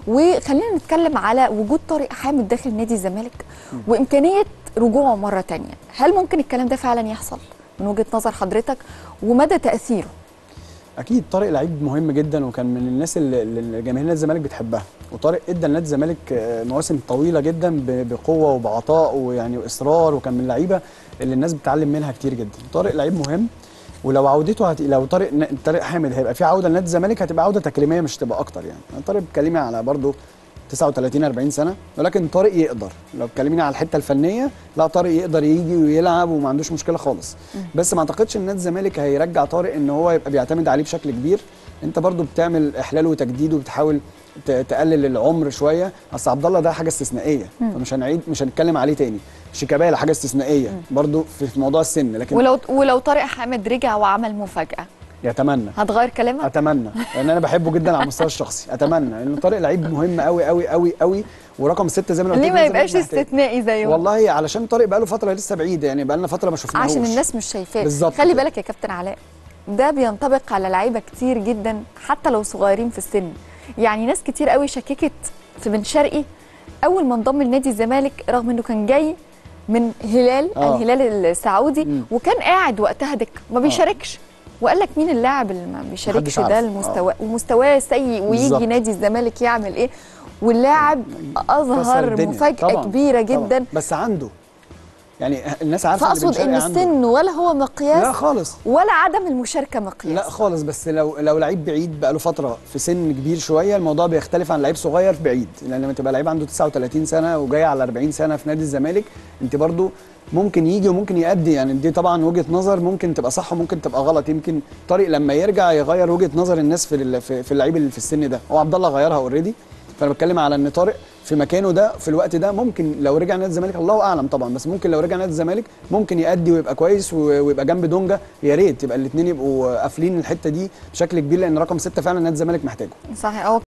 وخلينا نتكلم على وجود طارق حامد داخل نادي الزمالك وامكانيه رجوعه مره تانية هل ممكن الكلام ده فعلا يحصل من وجهه نظر حضرتك ومدى تاثيره اكيد طارق لعيب مهم جدا وكان من الناس اللي اللي جماهير نادي الزمالك بتحبها وطارق ادى لنادي الزمالك آه، مواسم طويله جدا ب- بقوه وبعطاء ويعني واصرار وكان من اللعيبه اللي الناس بتتعلم منها كتير جدا طارق لعيب مهم ولو عودته هت... لو طارق ن- طارق حامد هيبقى في عوده لنادي الزمالك هتبقى عوده تكريميه مش تبقى اكتر يعني يعني طارق بتكلمي على برضه 39 40 سنه ولكن طارق يقدر لو اتكلمنا على الحته الفنيه لا طارق يقدر يجي ويلعب وما عندوش مشكله خالص بس ما اعتقدش ان نادي الزمالك هيرجع طارق ان هو يبقى بيعتمد عليه بشكل كبير انت برضو بتعمل احلال وتجديد وبتحاول ت- تقلل العمر شويه اصل عبد الله ده حاجه استثنائيه فمش هنعيد مش هنتكلم عليه تاني شيكابالا حاجه استثنائيه برضو في في موضوع السن لكن ولو ولو طارق حامد رجع وعمل مفاجاه يتمنى هتغير كلامك اتمنى لان انا بحبه جدا على المستوى الشخصي اتمنى لان طارق لعيب مهم قوي قوي قوي قوي ورقم ستة زي ما انا قلت ليه لك ما نادي يبقاش الزمالك محتاج. استثنائي زيه والله علشان طارق بقاله فتره لسه بعيد يعني بقالنا فتره ما شفناهوش عشان الناس مش شايفاه بالظبط خلي كده. بالك يا كابتن علاء ده بينطبق على لعيبه كتير جدا حتى لو صغيرين في السن يعني ناس كتير قوي شككت في بن شرقي اول ما انضم لنادي الزمالك رغم انه كان جاي من هلال آه. الهلال السعودي مم. وكان قاعد وقتها دك ما بيشاركش وقال لك مين اللاعب اللي ما بيشاركش محدش ده عارف. المستوى ومستواه سيء ويجي بالظبط. نادي الزمالك يعمل ايه واللاعب كسر اظهر الدنيا. مفاجاه طبعاً، كبيره طبعاً. جدا بس عنده يعني الناس عارفه اللي بن فاقصد شرقي ان عنده. السن ولا هو مقياس لا خالص ولا عدم المشاركه مقياس لا خالص بس لو لو لعيب بعيد بقاله فتره في سن كبير شويه الموضوع بيختلف عن لعيب صغير بعيد لان لما تبقى لعيب عنده 39 سنه وجاي على 40 سنه في نادي الزمالك انت برضو ممكن يجي وممكن يأدي يعني دي طبعا وجهه نظر ممكن تبقى صح وممكن تبقى غلط يمكن طارق لما يرجع يغير وجهه نظر الناس في ال- في في اللعيب اللي في السن ده هو عبد الله غيرها اوريدي فانا بتكلم على ان طارق في مكانه ده في الوقت ده ممكن لو رجع نادي الزمالك الله اعلم طبعا بس ممكن لو رجع نادي الزمالك ممكن يأدي ويبقى كويس و- ويبقى جنب دونجا يا ريت يبقى الاثنين يبقوا قافلين الحته دي بشكل كبير لان رقم ستة فعلا نادي الزمالك محتاجه صحيح هو